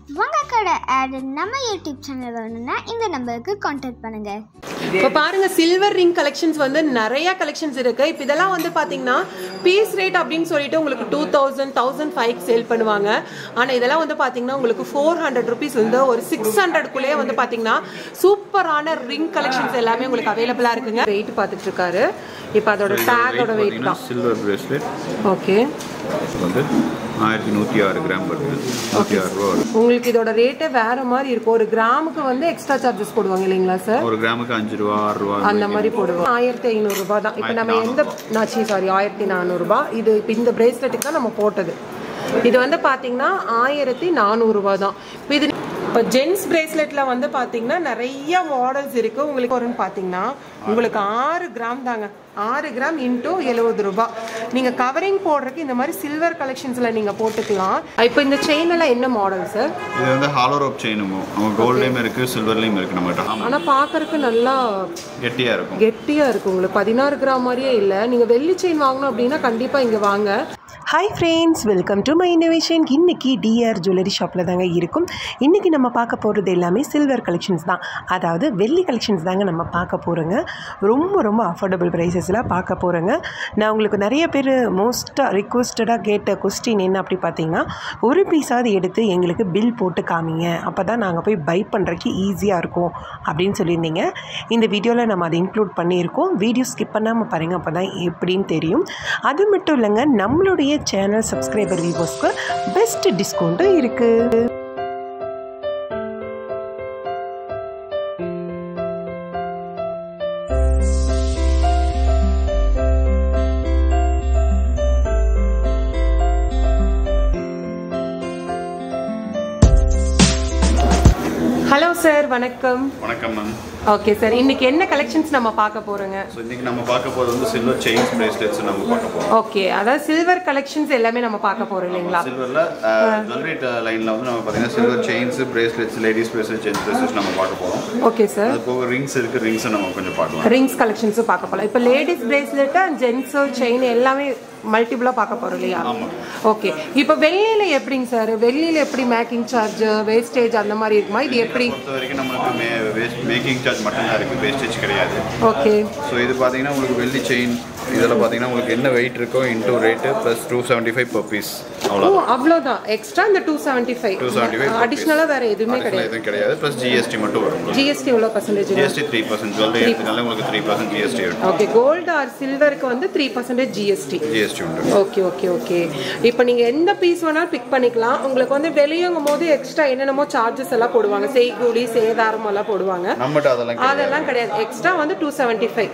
உங்கள் கடை ஆடு நம்ம யூடியூப் சேனல் வேணும்னா இந்த நம்பருக்கு காண்டாக்ட் பண்ணுங்கள் இப்போ பாருங்க சில்வர் ரிங் கலெக்ஷன்ஸ் வந்து நிறைய கலெக்ஷன்ஸ் இருக்கு இப்போ இதெல்லாம் வந்து பாத்தீங்கன்னா பீஸ் ரேட் அப்படின்னு சொல்லிட்டு உங்களுக்கு two thousand thousand five sale பண்ணுவாங்க ஆனா இதெல்லாம் வந்து பாத்தீங்கன்னா உங்களுக்கு ஃபோர் ஹண்ட்ரட் ருபீஸ் வந்து ஒரு சிக்ஸ் ஹண்ட்ரட்குள்ளேயே வந்து பாத்தீங்கன்னா சூப்பரான ரிங் கலெக்ஷன்ஸ் எல்லாமே உங்களுக்கு அவைலபிளா இருக்குங்க வெயிட் பார்த்துட்டு இருக்காரு இப்போ அதோட டேகோட வெயிட் தான் சில்வர் பிரேஸ்லெட் ஓகே வந்து ஆயிரத்தி நூற்றி ஆறு கிராம் வருது நூற்றி ஆறு ரூபா வருது உங்களுக்கு இதோட ரேட்டே வேற மாதிரி இருக்கும் ஒரு கிராமுக்கு வந்து எக்ஸ்ட்ரா சார்ஜஸ் போடுவாங்க இல்லைங்களா சார் ஒரு கிராமுக்கு அஞ்சு ரூபா ஆறு ரூபா அந்த மாதிரி போடுவோம் ஆயிரத்தி ஐநூறு ரூபாய் தான் இப்போ நம்ம எந்த நாச்சி சாரி ஆயிரத்தி நானூறுபா இது இப்போ இந்த பிரேஸ்லெட்டுக்கு தான் நம்ம போட்டது இது வந்து பார்த்தீங்கன்னா ஆயிரத்தி நானூறுரூபா தான் இப்போ இது இப்போ ஜென்ஸ் பிரேஸ்லெட்ல வந்து பார்த்தீங்கன்னா நிறைய மாடல்ஸ் இருக்கு உங்களுக்கு வரும்னு பார்த்தீங்கன்னா உங்களுக்கு ஆறு கிராம் தாங்க ஆறு கிராம் இன்டூ எழுபது ரூபாய் நீங்க கவரிங் போடுறதுக்கு இந்த மாதிரி சில்வர் கலெக்ஷன்ஸ்ல நீங்க போட்டுக்கலாம் இப்போ இந்த செயின் எல்லாம் என்ன மாடல் சார் இது வந்து ஹாலோ ரோப் செயினுமோ நம்ம கோல்ட்லேயும் இருக்குது சில்வர்லேயும் இருக்குது நம்மகிட்ட ஆமாம் ஆனா பார்க்கறதுக்கு நல்லா கெட்டியாக இருக்கும் கெட்டியா இருக்கு உங்களுக்கு பதினாறு கிராம் மாதிரியே இல்லை நீங்க வெள்ளி செயின் வாங்கணும் அப்படின்னா கண்டிப்பா இங்க வாங்க hi friends welcome to my innovation இன்னைக்கு டிஆர் ஜுவல்லரி ஷாப்பில் தாங்க இருக்கும் இன்றைக்கி நம்ம பார்க்க போகிறது எல்லாமே சில்வர் கலெக்ஷன்ஸ் தான் அதாவது வெள்ளி கலெக்ஷன்ஸ் தாங்க நம்ம பார்க்க போகிறோங்க ரொம்ப ரொம்ப அஃபோர்டபுள் ப்ரைஸஸில் பார்க்க போகிறோங்க நான் உங்களுக்கு நிறைய பேர் மோஸ்ட்டாக ரிக்வஸ்டடாக கேட்ட கொஸ்டின் என்ன அப்படி பார்த்தீங்கன்னா ஒரு பீஸாவது எடுத்து எங்களுக்கு பில் போட்டு காமிங்க அப்போ தான் நாங்கள் போய் பை பண்ணுறதுக்கு ஈஸியாக இருக்கும் அப்படின்னு சொல்லியிருந்தீங்க இந்த வீடியோவில் நம்ம அதை இன்க்ளூட் பண்ணியிருக்கோம் வீடியோ ஸ்கிப் பண்ணாமல் பாருங்கள் அப்போ தான் எப்படின்னு தெரியும் அது மட்டும் இல்லைங்க நம்மளுடைய சேனல் சப்ஸ்கிரைபர் வியூவர்ஸ்க்கு பெஸ்ட் டிஸ்கவுண்ட்டும் இருக்குது ஹலோ சார் வணக்கம் வணக்கம் மேம் ஓகே சார் இன்னைக்கு என்ன கலெக்ஷன்ஸ் நம்ம பார்க்க போறோங்க ஸோ இன்றைக்கி நம்ம பார்க்க போகிறது வந்து சில்வர் செயின்ஸ் பிரேஸ்லெட்ஸ் நம்ம பார்க்க போகிறோம் ஓகே அதாவது சில்வர் கலெக்ஷன்ஸ் எல்லாமே நம்ம பார்க்க போறோம் இல்லைங்களா சில்வரில் ஜுவல்லரி லைனில் வந்து நம்ம பார்த்தீங்கன்னா silver chains bracelets ladies bracelet gents bracelets நம்ம பார்க்க போகிறோம் ஓகே சார் அது போக ரிங்ஸ் இருக்குது ரிங்ஸை நம்ம கொஞ்சம் பார்க்கலாம் ரிங்ஸ் கலெக்ஷன்ஸும் பார்க்க போகலாம் இப்போ லேடிஸ் பிரேஸ்லெட் ஜென்ஸு செயின் எல்லாமே மல்டிபிளாக பார்க்க போகிறோம் இல்லையா ஓகே இப்போ வெள்ளியில் எப்படிங்க சார் வெள்ளியில் எப்படி மேக்கிங் சார்ஜ் வேஸ்டேஜ் அந்த மாதிரி இருக்குமா இது எப்படி பொறுத்த வரைக்கும் நம்மளுக்கு மே வேஸ்ட் மேக்கிங் சார்ஜ் மட்டும்தான் இருக்குது வேஸ்டேஜ் கிடையாது ஓகே ஸோ இது பார்த்தீங்கன்னா உங்களுக்கு வெள்ளி செயின் இதில் பார்த்தீங்கன்னா உங்களுக்கு என்ன வெயிட் இருக்கோ into rate plus two seventy five per piece oh அவ்வளோ அவ்வளோதான் எக்ஸ்ட்ரா இந்த டூ செவன்ட்டி ஃபைவ் 275 அடிஷ்னலாக வேறு எதுவுமே கிடையாது எதுவும் கிடையாது ப்ளஸ் ஜிஎஸ்டி மட்டும் வரும் ஜிஎஸ்டி எவ்வளோ percentage GST three percent jewellery எடுத்தனால உங்களுக்கு த்ரீ பர்சன்ட் ஜிஎஸ்டி இருக்கும் ஓகே கோல்டு ஆர் சில்வருக்கு வந்து த்ரீ பர்சன்டேஜ் ஜிஎஸ்டி ஜிஎஸ்டி உண்டு ஓகே ஓகே ஓகே இப்போ நீங்கள் எந்த பீஸ் வேணாலும் பிக் பண்ணிக்கலாம் உங்களுக்கு வந்து வெளியங்கும் போது எக்ஸ்ட்ரா என்னென்னமோ சார்ஜஸ் எல்லாம் போடுவாங்க செய்கூலி சேதாரம் எல்லாம் போடுவாங்க நம்மகிட்ட அதெல்லாம் கிடையாது. அதெல்லாம் கிடையாது எக்ஸ்ட்ரா வந்து டூ செவன்ட்டி ஃபைவ்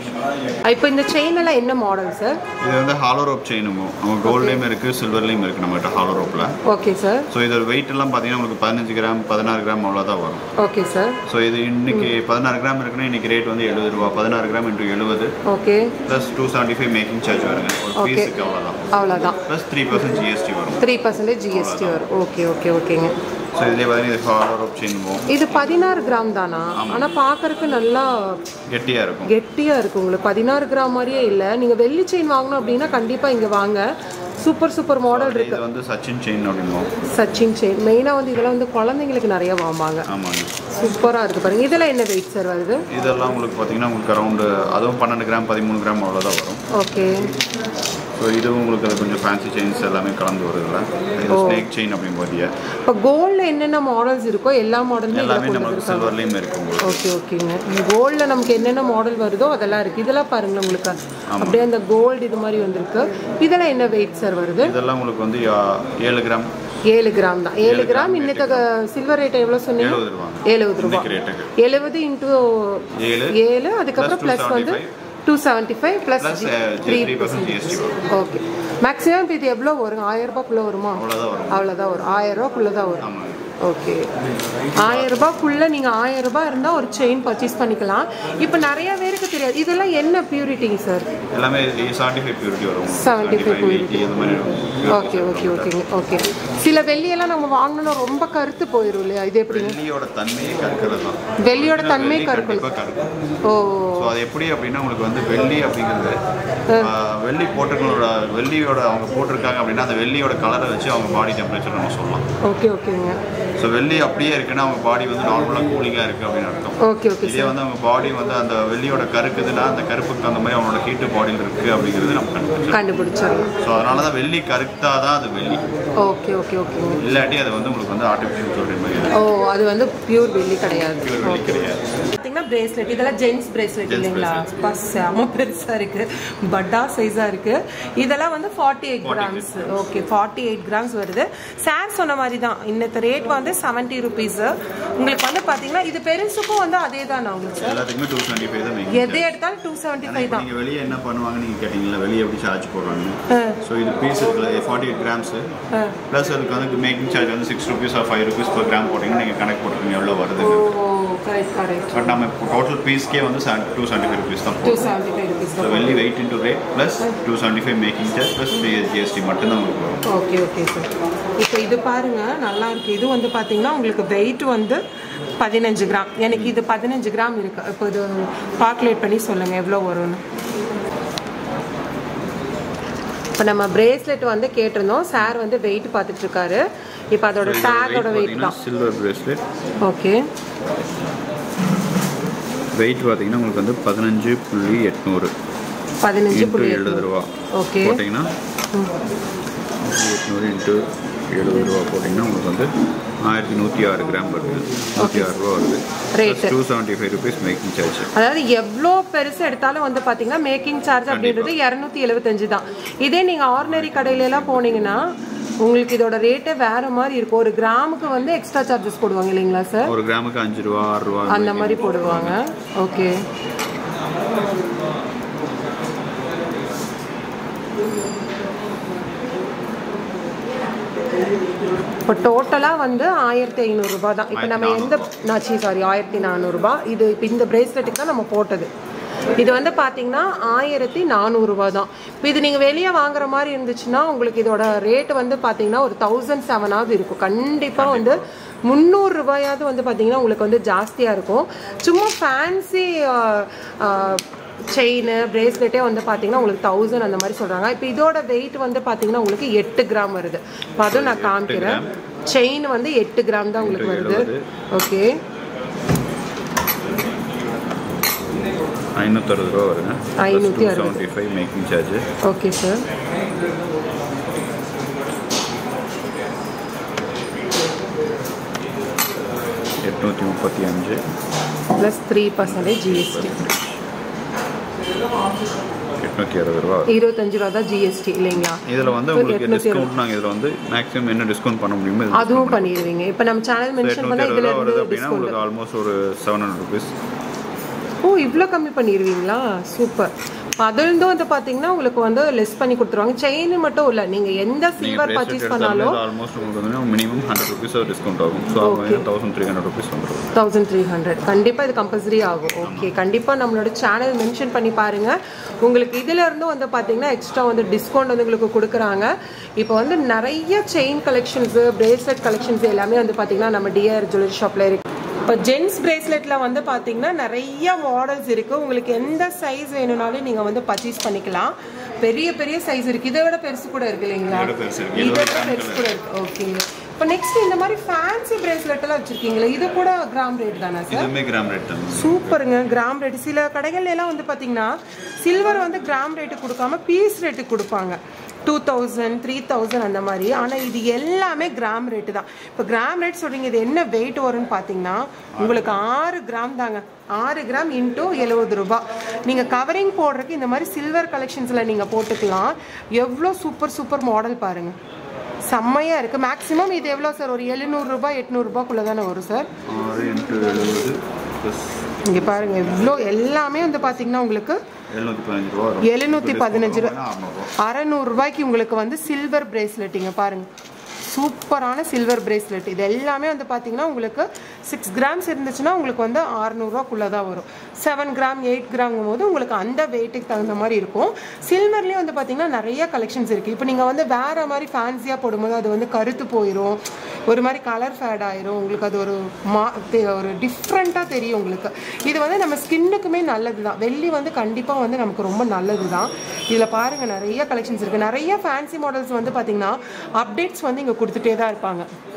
இப்போ இந்த செயின் எல்லாம் என்ன மாடல் சார் இது வந்து ஹாலோ ரோப் செயினுமோ நம்ம கோல்ட்லேயும் இருக்குது சில்வர்லேயும் இருக்குது நம்மகிட்ட ஹாலோ ரோப்பில் ஓகே சார் ஸோ இதோட வெயிட் எல்லாம் பார்த்தீங்கன்னா உங்களுக்கு பதினஞ்சு கிராம் பதினாறு கிராம் அவ்வளோதான் வரும் ஓகே சார் ஸோ இது இன்னைக்கு பதினாறு கிராம் இருக்குன்னா இன்னைக்கு ரேட் வந்து எழுபது ரூபா பதினாறு கிராம் இன்ட்டு எழுபது okay plus two seventy five making charge வருங்க ஒரு Okay. பீஸுக்கு அவ்வளோதான் அவ்வளோதான் ப்ளஸ் த்ரீ பர்சன்ட் ஜிஎஸ்டி வரும் த்ரீ பர்சன்டேஜ் ஜிஎஸ்டி வரும் ஓகே ஓகே ஓகேங்க ஸோ இதுலேயே பார்த்தீங்கன்னா இது ஹாலோ ரோப் செயினுமோ இது பதினாறு கிராம் தானா ஆனால் பார்க்கறதுக்கு நல்லா கெட்டியாக இருக்கும் கெட்டியாக இருக்கு உங்களுக்கு பதினாறு கிராம் மாதிரியே இல்லை நீங்கள் வெள்ளி செயின் வாங்கணும் அப்படின்னா கண்டிப்பாக இங்கே வாங்க சூப்பர் சூப்பர் மாடல் இருக்கு இது வந்து சச்சின் செயின் அப்படிம்போம் சச்சின் செயின் மெயினாக வந்து இதெல்லாம் வந்து குழந்தைங்களுக்கு நிறைய வாங்குவாங்க ஆமாங்க சூப்பராக இருக்கு பாருங்க இதெல்லாம் என்ன வெயிட் சார் வருது இதெல்லாம் உங்களுக்கு பார்த்தீங்கன்னா உங்களுக்கு அரௌண்டு அதுவும் பன்னெண்டு கிராம் பதிமூணு கிராம் அவ்வளோதான் வரும் ஓகே ஸோ இதுவும் உங்களுக்கு அது கொஞ்சம் ஃபேன்சி செயின்ஸ் எல்லாமே கலந்து வருதுல்ல இது ஸ்னேக் செயின் அப்படிங்க பார்த்தியா இப்போ கோல்டில் என்னென்ன மாடல்ஸ் இருக்கோ எல்லா மாடலுமே இதில் எல்லாமே கொண்டு நமக்கு வந்துருக்காங்க சில்வர்லேயும் இருக்கு உங்களுக்கு ஓகே ஓகேங்க கோல்டில் நமக்கு என்னென்ன மாடல் வருதோ அதெல்லாம் இருக்குது இதெல்லாம் பாருங்களேன் உங்களுக்கு அப்படியே அந்த கோல்டு இது மாதிரி வந்திருக்கு இதெல்லாம் என்ன வெயிட் சார் வருது இதெல்லாம் உங்களுக்கு வந்து ஆ, ஏழு கிராம் ஏழு கிராம் தான் ஏழு கிராம் இன்னைக்கு சில்வர் ரேட் எவ்வளோ சொன்னீங்க எழுபது ரூபா எழுபது ரூபா இன்னைக்கு ரேட்டுக்கு எழுபது இன்ட்டு ஏழு ஏழு அதுக்கப்புறம் Plus ப்ளஸ் வந்து 275. Two seventy five plus plus three three percent GST வரும் ஓகே மேக்ஸிமம் இப்போ இது எவ்வளோ வரும் ஆயிரம் ரூபாய்க்குள்ளே வருமா அவ்வளோதான் வரும் அவ்வளோதான் வரும் ஆயிரம் ரூபாய்க்குள்ளே தான் வரும் ஆமாங்க ஓகே ஆயிரம் ரூபாய்க்குள்ள நீங்கள் ஆயிரம் ரூபாய் இருந்தால் ஒரு செயின் பர்ச்சேஸ் பண்ணிக்கலாம் இப்போ நிறைய பேருக்கு தெரியாது இதெல்லாம் என்ன பியூரிட்டிங்க சார் எல்லாமே செவன்ட்டி ஃபைவ் பியூரிட்டி வரும் 75 purity. இது மாதிரி வரும். ஓகே ஓகே ஓகேங்க ஓகே சில வெள்ளியெல்லாம் நம்ம வாங்கணும்னா ரொம்ப கருத்து போயிடும் இல்லையா இது எப்படிங்க வெள்ளியோட தன்மையே கற்கிறது தான் வெள்ளியோட தன்மை வெள்ளி கருக்கல் கண்டிப்பா கருக்கும் ஓ ஸோ அது எப்படி அப்படின்னா உங்களுக்கு வந்து வெள்ளி அப்படிங்கிறது ஆ, வெள்ளி போட்டுகளோட வெள்ளியோட அவங்க போட்டிருக்காங்க அப்படின்னா அந்த வெள்ளியோட கலரை வச்சு அவங்க பாடி டெம்பரேச்சர் நம்ம சொல்லலாம் ஓகே ஓகேங்க ஸோ வெள்ளி அப்படியே இருக்குன்னா அவங்க பாடி வந்து நார்மலாக கூலிங்காக இருக்குது அப்படின்னு அர்த்தம் ஓகே ஓகே இதே வந்து அவங்க பாடி வந்து அந்த வெள்ளியோட கருக்குதுன்னா அந்த கருப்புக்கு தகுந்த மாதிரி அவங்களோட ஹீட்டு பாடியில் இருக்குது அப்படிங்கிறது நம்ம கண்டுபிடிச்சோம் கண்டுபிடிச்சிடலாம் ஸோ அதனால தான் வெள்ளி கருத்தா தான் அது வெள்ளி ஓகே ஓகே ஓகேங்க இல்லாட்டி அது வந்து உங்களுக்கு வந்து ஆர்டிஃபிஷியல் சொல்கிற மாதிரி ஓ அது வந்து பியூர் வெள்ளி கிடையாது Pure வெள்ளி கிடையாது பார்த்தீங்கன்னா பிரேஸ்லெட் இதெல்லாம் ஜென்ஸ் பிரேஸ்லெட் Gents இல்லைங்களா பஸ் செம பெருசாக இருக்கு பட்டா சைஸாக இருக்கு இதெல்லாம் வந்து forty eight grams okay forty eight grams வருது சார் சொன்ன மாதிரி தான் இன்னத்த ரேட் வந்து செவன்ட்டி ருபீஸ் உங்களுக்கு வந்து பார்த்தீங்கன்னா இது பெருசுக்கும் வந்து அதே தான் உங்களுக்கு சார் எல்லாத்துக்குமே டூ டுவெண்ட்டி ஃபைவ் தான் எது மேக்கிங் எடுத்தாலும் டூ செவன்ட்டி ஆனா ஃபைவ் இப்போ தான் நீங்கள் வெளியே என்ன பண்ணுவாங்க நீங்கள் கேட்டிங்களா வெளியே எப்படி சார்ஜ் போடுறாங்க ஸோ இது பீஸ் இருக்குல்ல ஃபார்ட்டி எயிட் கிராம்ஸு ப்ளஸ் அதுக்கு வந்து மேக்கிங் சார்ஜ் வந்து six rupees or five rupees per gram போட்டிங்கன்னா நீங்கள் கணக்கு போட்டுருங்க எவ்வளோ வருதுங்க ஓ கரெக்ட் கரெக்ட் பட் நம்ம டோட்டல் பீஸ்க்கே வந்து டூ செவன்ட்டி ஃபைவ் ருபீஸ் தான் டூ போகும் செவன்ட்டி ஃபைவ் ருபீஸ் ஸோ வெள்ளி weight into rate plus two seventy five making charge plus GST மட்டும்தான் உங்களுக்கு வரும் ஓகே ஓகே சார் இப்போ இது பாருங்க நல்லா இருக்கு இது வந்து பார்த்தீங்கன்னா உங்களுக்கு வெயிட் வந்து பதினஞ்சு கிராம் எனக்கு இது பதினஞ்சு கிராம் இருக்கு இப்போ இது கால்குலேட் பண்ணி சொல்லுங்க எவ்வளோ வரும்னு இப்போ நம்ம பிரேஸ்லெட் வந்து கேட்டிருந்தோம் சார் வந்து வெயிட் பார்த்துட்டு இருக்காரு இப்போ அதோட டேகோட வெயிட் தான் சில்வர் பிரேஸ்லெட் ஓகே வெயிட் பார்த்தீங்கன்னா உங்களுக்கு வந்து பதினஞ்சு புள்ளி எட்நூறு பதினஞ்சு இன்ட்டு புள்ளி எழுபது ரூபா ஓகே போட்டிங்கன்னா எட்நூறு இன்ட்டு எழுபது ரூபா போட்டிங்கன்னா உங்களுக்கு வந்து ஆயிரத்தி நூற்றி ஆறு கிராம் வருது நூற்றி ஆறு ரூபா வருது Rate. Two seventy five rupees making charge அதாவது எவ்வளோ பெருசு எடுத்தாலும் வந்து பார்த்தீங்கன்னா மேக்கிங் சார்ஜ் அப்படின்றது இரநூத்தி எழுபத்தஞ்சு தான் இதே நீங்கள் ஆர்டினரி கடையில எல்லாம் போனீங்கன்னா உங்களுக்கு இதோட ரேட்டே வேற மாதிரி இருக்கும் ஒரு கிராமுக்கு வந்து எக்ஸ்ட்ரா சார்ஜஸ் போடுவாங்க இல்லைங்களா சார் ஒரு கிராமுக்கு அஞ்சு ரூபா ஆறு ரூபா அந்த மாதிரி போடுவாங்க ஓகே இப்போ டோட்டலாக வந்து ஆயிரத்தி ஐநூறுரூபா தான் இப்போ நம்ம எந்த நாச்சி சாரி ஆயிரத்தி நானூறுரூபா இது இப்போ இந்த பிரேஸ்லெட்டுக்கு தான் நம்ம போட்டது இது வந்து பார்த்தீங்கன்னா ஆயிரத்தி நானூறுரூவா தான் இப்போ இது நீங்கள் வெளியே வாங்குற மாதிரி இருந்துச்சுன்னா உங்களுக்கு இதோட ரேட் வந்து பார்த்தீங்கன்னா ஒரு தௌசண்ட் செவனாவது இருக்கும் கண்டிப்பாக வந்து முந்நூறு ரூபாயாவது வந்து பார்த்தீங்கன்னா உங்களுக்கு வந்து ஜாஸ்தியாக இருக்கும் சும்மா ஃபேன்சி செயின் பிரேஸ்லெட்டே வந்து பார்த்தீங்கன்னா உங்களுக்கு தௌசண்ட் அந்த மாதிரி சொல்கிறாங்க இப்போ இதோட வெயிட் வந்து பார்த்தீங்கன்னா உங்களுக்கு எட்டு கிராம் வருது இப்போ அதுவும் நான் காமிக்கிறேன் செயின் வந்து எட்டு கிராம் தான் உங்களுக்கு வருது ஓகே ஐநூற்றறுபது ரூபா வருங்க ஐநூத்தி அறுபது. Seventy five making charge okay sir எட்நூற்றி முப்பத்தி அஞ்சு ப்ளஸ் த்ரீ பர்சன்டேஜ் ஜிஎஸ்டி எட்நூற்றி அறுபது ரூபா வரும். இருபத்தஞ்சு ரூபா தான் ஜிஎஸ்டி இல்லைங்களா இதில் வந்து இப்போ உங்களுக்கு எட்நூத்தி டிஸ்கவுண்ட் நாங்கள் இதில் வந்து மேக்ஸிமம் என்ன டிஸ்கவுண்ட் பண்ண முடியுமோ இது அதுவும் பண்ணிடுவீங்க இப்போ நம்ம சேனல் மென்ஷன் எட்நூற்றி பண்ணால் அறுபது இதில் ரூபா வருது இருந்து அப்படின்னா டிஸ்கவுண்ட் உங்களுக்கு ஆல்மோஸ்ட் ஒரு செவன் ஹண்ட்ரட் ருபீஸ் ஓ இவ்வளோ கம்மி பண்ணிடுவீங்களா சூப்பர் அதுலேருந்தும் வந்து பார்த்தீங்கன்னா உங்களுக்கு வந்து லெஸ் பண்ணி கொடுத்துருவாங்க செயின் மட்டும் இல்லை நீங்கள் எந்த சில்வர் பர்ச்சேஸ் பண்ணாலும் ஆல்மோஸ்ட் உங்களுக்கு வந்து மினிமம் ஹண்ட்ரட் ருபீஸ் டிஸ்கவுண்ட் ஆகும் ஸோ அவங்க தௌசண்ட் த்ரீ ஹண்ட்ரட் ருபீஸ் வந்துடும் தௌசண்ட் த்ரீ ஹண்ட்ரட் கண்டிப்பாக இது கம்பல்சரி ஆகும் ஓகே கண்டிப்பாக நம்மளோட சேனல் மென்ஷன் பண்ணி பாருங்கள் உங்களுக்கு இதுல இருந்தும் வந்து பார்த்தீங்கன்னா எக்ஸ்ட்ரா வந்து டிஸ்கவுண்ட் வந்து உங்களுக்கு கொடுக்குறாங்க இப்போ வந்து நிறைய செயின் கலெக்ஷன்ஸு பிரேஸ்லெட் கலெக்ஷன்ஸ் எல்லாமே வந்து பார்த்தீங்கன்னா நம்ம டிஆர் ஜுவல்லரி ஷாப்பில் இருக்கு இப்போ ஜென்ஸ் பிரேஸ்லெட்டில் வந்து பார்த்தீங்கன்னா நிறைய மாடல்ஸ் இருக்குது உங்களுக்கு எந்த சைஸ் வேணும்னாலும் நீங்கள் வந்து பர்ச்சேஸ் பண்ணிக்கலாம் பெரிய பெரிய சைஸ் இருக்குது இதை விட பெருசு கூட இருக்கு இல்லைங்களா இதை விட பெருசு இருக்கு. இதை எழுபது விட கிராம் பெருசு கூட இருக்கு ஓகேங்க இப்போ நெக்ஸ்ட் இந்த மாதிரி ஃபேன்சி பிரேஸ்லெட் எல்லாம் வச்சிருக்கீங்களா இது கூட கிராம் ரேட் தானே சார் இதுவுமே கிராம் ரேட் தான் சூப்பருங்க கிராம் ரேட் சில கடைகள்ல எல்லாம் வந்து பார்த்தீங்கன்னா சில்வர் வந்து கிராம் ரேட்டு கொடுக்காம பீஸ் ரேட்டு கொடுப்பாங்க டூ தௌசண்ட் த்ரீ தௌசண்ட் அந்த மாதிரி ஆனால் இது எல்லாமே கிராம் ரேட்டு தான் இப்போ கிராம் ரேட் சொல்றீங்க இது என்ன வெயிட் வரும்னு பார்த்தீங்கன்னா உங்களுக்கு ஆறு கிராம் தாங்க ஆறு கிராம் இன்ட்டு எழுபது ரூபாய் நீங்கள் கவரிங் போடுறதுக்கு இந்த மாதிரி சில்வர் கலெக்ஷன்ஸில் நீங்கள் போட்டுக்கலாம் எவ்வளோ சூப்பர் சூப்பர் மாடல் பாருங்க செம்மையா இருக்கு மேக்ஸிமம் இது எவ்வளோ சார் ஒரு எழுநூறுபா எட்நூறுபாக்குள்ளே தானே வரும் சார் ஆறு இன்ட்டு எழுபது ப்ளஸ் இங்கே பாருங்க இவ்வளோ எல்லாமே வந்து பார்த்தீங்கன்னா உங்களுக்கு எழுநூற்றி பதினஞ்சு ரூபா வரும் எழுநூத்தி பதினஞ்சு ரூபா அறநூறுவா அறநூறு ரூபாய்க்கு உங்களுக்கு வந்து சில்வர் பிரேஸ்லெட்டுங்க பாருங்க சூப்பரான சில்வர் பிரேஸ்லெட் இது எல்லாமே வந்து பார்த்தீங்கன்னா உங்களுக்கு சிக்ஸ் கிராம்ஸ் இருந்துச்சுன்னா உங்களுக்கு வந்து அறநூறுவாக்குள்ளே தான் வரும் செவன் கிராம் எயிட் கிராம்ங்கும் போது உங்களுக்கு அந்த வெயிட்டுக்கு தகுந்த மாதிரி இருக்கும் சில்வர்லேயே வந்து பார்த்தீங்கன்னா நிறைய கலெக்ஷன்ஸ் இருக்குது இப்போ நீங்கள் வந்து வேற மாதிரி ஃபேன்சியாக போடும்போது அது வந்து கருத்து போயிடும் ஒரு மாதிரி கலர் ஃபேட் ஆயிரும் உங்களுக்கு அது ஒரு மா தெ- ஒரு டிஃப்ரெண்ட்டாக தெரியும் உங்களுக்கு இது வந்து நம்ம ஸ்கின்னுக்குமே நல்லது தான் வெள்ளி வந்து கண்டிப்பாக வந்து நமக்கு ரொம்ப நல்லது தான் இதில் பாருங்கள் நிறைய கலெக்ஷன்ஸ் இருக்குது நிறைய ஃபேன்சி மாடல்ஸ் வந்து பார்த்தீங்கன்னா அப்டேட்ஸ் வந்து இங்கே கொடுத்துட்டே தான் இருப்பாங்க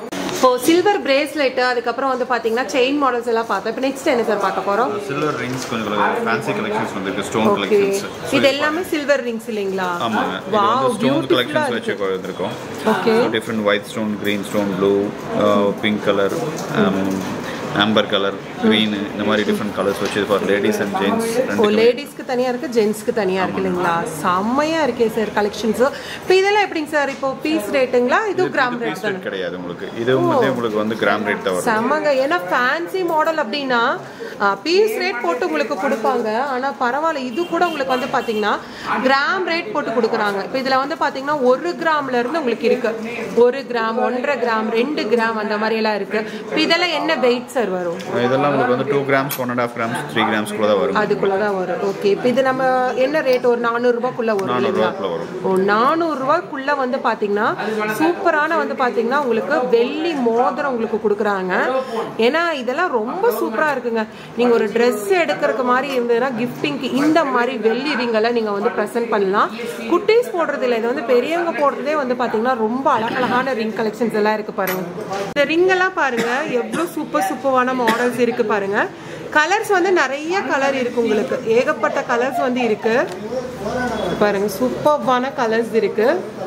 இப்போ சில்வர் பிரேஸ்லெட் அதுக்கப்புறம் வந்து பாத்தீங்கன்னா செயின் மாடல்ஸ் எல்லாம் பார்த்தோம் இப்போ நெக்ஸ்ட் என்ன சார் பார்க்க போறோம் சில்வர் ரிங்ஸ் கொஞ்சம் ஃபேன்சி கலெக்ஷன்ஸ் வந்திருக்கு ஸ்டோன் ஓகே கலெக்ஷன்ஸ் இது எல்லாமே சில்வர் ரிங்ஸ் இல்லைங்களா ஆமாங்க இது வாவ் வந்து ஸ்டோன் பியூட்டிஃபுல்லா கலெக்ஷன்ஸ் வச்சு இருக்கு வந்திருக்கோம் okay different white stone green stone blue pink colour amber colour green இந்த மாதிரி டிஃப்ரெண்ட் கலர்ஸ் வச்சு for ladies and gents oh லேடிஸ்க்கு தனியா இருக்கு ஜென்ஸ்க்கு தனியா இருக்கு இல்லைங்களா செம்மையா இருக்கே சார் கலெக்ஷன்ஸ் இப்போ இதெல்லாம் எப்படிங்க சார் இப்போ பீஸ் ரேட்டுங்களா இது கிராம் ரேட் பீஸ் தானே ரேட் கிடையாது உங்களுக்கு இது வந்து உங்களுக்கு வந்து கிராம் ரேட் தான் வரும் செம்மங்க ஏன்னா ஃபேன்சி மாடல் அப்படின்னா பீஸ் ரேட் போட்டு உங்களுக்கு கொடுப்பாங்க ஆனால் பரவாயில்ல இது கூட உங்களுக்கு வந்து பார்த்தீங்கன்னா கிராம் ரேட் போட்டு கொடுக்குறாங்க இப்போ இதில் வந்து பார்த்தீங்கன்னா ஒரு கிராம்ல இருந்து உங்களுக்கு இருக்கு ஒரு கிராம் ஒன்றரை கிராம் ரெண்டு கிராம் அந்த மாதிரி எல்லாம் இருக்கு இப்போ இதெல்லாம் என்ன வெயிட் சார் வரும் இதெல்லாம் உங்களுக்கு வந்து two grams one and half grams three கிராம்ஸ்க்குள்ள தான் வரும் அதுக்குள்ள தான் வரும் ஓகே இப்போ இது நம்ம என்ன ரேட் ஒரு நானூறுரூபாக்குள்ள வரும் இல்லைங்களா நானூறுரூவாக்குள்ள வரும் ஓ நானூறுரூவாக்குள்ள வந்து பார்த்தீங்கன்னா சூப்பரான வந்து பார்த்தீங்கன்னா உங்களுக்கு வெள்ளி மோதிரம் உங்களுக்கு கொடுக்குறாங்க ஏன்னா இதெல்லாம் ரொம்ப சூப்பராக இருக்குங்க நீங்கள் ஒரு ட்ரெஸ் எடுக்கிறதுக்கு மாதிரி இருந்ததுன்னா கிஃப்டிங்க்கு இந்த மாதிரி வெள்ளி ரிங்கெல்லாம் நீங்கள் வந்து ப்ரெசென்ட் பண்ணலாம் குட்டீஸ் போடுறது இல்லை இது வந்து பெரியவங்க போடுறதே வந்து பார்த்தீங்கன்னா ரொம்ப அழகழகான ரிங் கலெக்ஷன்ஸ் எல்லாம் இருக்கு பாருங்க இந்த ரிங் எல்லாம் பாருங்க எவ்வளோ சூப்பர் சூப்பரான மாடல்ஸ் இருக்கு பாருங்க கலர்ஸ் வந்து நிறைய கலர் இருக்கு உங்களுக்கு ஏகப்பட்ட கலர்ஸ் வந்து இருக்கு பாருங்க சூப்பர்வான கலர்ஸ் இருக்கு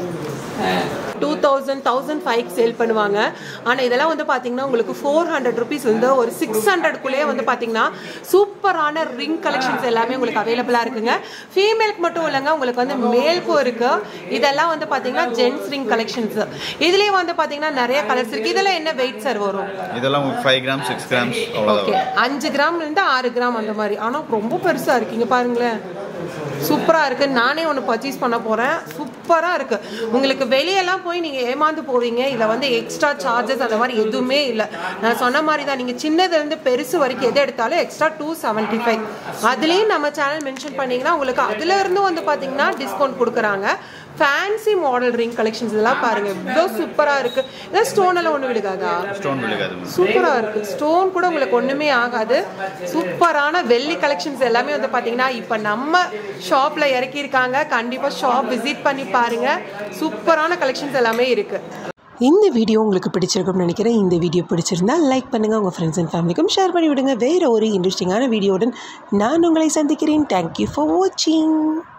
two thousand thousand five sale பண்ணுவாங்க ஆனால் இதெல்லாம் வந்து பார்த்தீங்கன்னா உங்களுக்கு ஃபோர் ஹண்ட்ரட் ருபீஸ் வந்து ஒரு சிக்ஸ் ஹண்ட்ரட்குள்ளேயே வந்து பார்த்தீங்கன்னா சூப்பரான ரிங் கலெக்ஷன்ஸ் எல்லாமே உங்களுக்கு அவைலபிளாக இருக்குங்க ஃபீமேலுக்கு மட்டும் இல்லைங்க உங்களுக்கு வந்து மேலுக்கும் இருக்கு இதெல்லாம் வந்து பார்த்தீங்கன்னா ஜென்ஸ் ரிங் கலெக்ஷன்ஸ் இதுலேயே வந்து பார்த்தீங்கன்னா நிறைய கலர்ஸ் இருக்கு இதெல்லாம் என்ன வெயிட் சார் வரும் இதெல்லாம் உங்களுக்கு ஃபைவ் கிராம் சிக்ஸ் கிராம்ஸ் அவ்வளோதான் ஓகே வரும் அஞ்சு கிராம்ல இருந்து ஆறு கிராம் அந்த மாதிரி ஆனால் ரொம்ப பெருசா இருக்கீங்க பாருங்களேன் சூப்பராக இருக்கு நானே ஒன்று பர்ச்சேஸ் பண்ண போகிறேன் சூப்பராக இருக்கு உங்களுக்கு வெளியெல்லாம் போய் நீங்கள் ஏமாந்து போவீங்க இதில் வந்து எக்ஸ்ட்ரா சார்ஜஸ் அந்த மாதிரி எதுவுமே இல்லை நான் சொன்ன மாதிரி தான் நீங்கள் சின்னதுலேருந்து பெருசு வரைக்கும் எது எடுத்தாலும் எக்ஸ்ட்ரா டூ செவன்ட்டி ஃபைவ் அதுலேயும் நம்ம சேனல் மென்ஷன் பண்ணீங்கன்னா உங்களுக்கு அதுல இருந்து வந்து பார்த்தீங்கன்னா டிஸ்கவுண்ட் கொடுக்குறாங்க ஃபேன்சி மாடல் ரிங் கலெக்ஷன்ஸ் இதெல்லாம் பாருங்க இவ்வளோ சூப்பராக இருக்கு இதெல்லாம் ஸ்டோன் எல்லாம் ஒன்றும் விழுகாதா ஸ்டோன் விழுகாது மேம் சூப்பரா இருக்கு ஸ்டோன் கூட உங்களுக்கு ஒண்ணுமே ஆகாது சூப்பரான வெள்ளி கலெக்ஷன்ஸ் எல்லாமே வந்து பாத்தீங்கன்னா இப்ப நம்ம ஷாப்ல இறக்கி இருக்காங்க கண்டிப்பா ஷாப் விசிட் பண்ணி பாருங்க சூப்பரான கலெக்ஷன்ஸ் எல்லாமே இருக்கு இந்த வீடியோ உங்களுக்கு பிடிச்சிருக்கும்னு நினைக்கிறேன் இந்த வீடியோ பிடிச்சிருந்தா லைக் பண்ணுங்கள் உங்கள் ஃப்ரெண்ட்ஸ் அண்ட் ஃபேமிலிக்கும் ஷேர் பண்ணி விடுங்க வேறு ஒரு இன்ட்ரெஸ்டிங்கான வீடியோவுடன் நான் உங்களை சந்திக்கிறேன் தேங்க்யூ ஃபார் வாட்சிங்